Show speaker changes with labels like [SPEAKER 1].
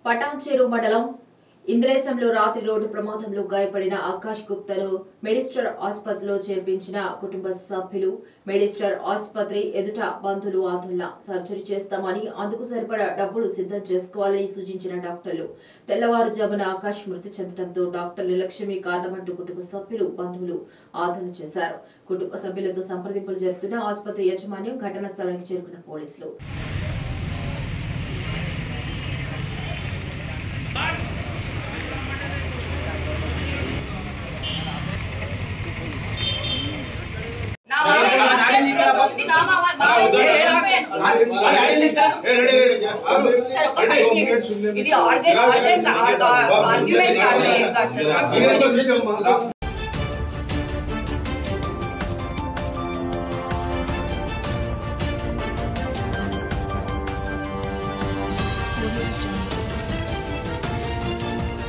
[SPEAKER 1] పటాన్చేరు మండలం ఇంద్రేశంలో రాత్రి రోడ్డు ప్రమాదంలో గాయపడిన ఆకాష్ గుప్తను మెడిస్టర్ ఆసుపత్రిలో చేర్పించిన కుటుంబ సభ్యులు మెడిస్టర్ ఆసుపత్రి ఎదుట బంధువులు ఆందోళన సర్జరీ చేస్తామని అందుకు సరిపడా డబ్బులు సిద్ధం చేసుకోవాలని సూచించిన డాక్టర్లు తెల్లవారుజామున ఆకాష్ మృతి చెందడంతో డాక్టర్ నిర్లక్ష్యమే కారణమంటూ కుటుంబ సభ్యులు బంధువులు ఆందోళన చేశారు కుటుంబ సభ్యులతో సంప్రదింపులు జరుపుతున్న ఆసుపత్రి యాజమాన్యం ఘటనా స్థలానికి చేరుకున్న పోలీసులు
[SPEAKER 2] నా మామ ఫస్ట్ టెస్ట్ వచ్చింది నా మామ మామ సార్ ఒక ఫైవ్ మినిట్స్ ఇది ఆర్గ్యుమెంట్ ఆర్గ్యుమెంట్ కాదు ఏం కాదు సార్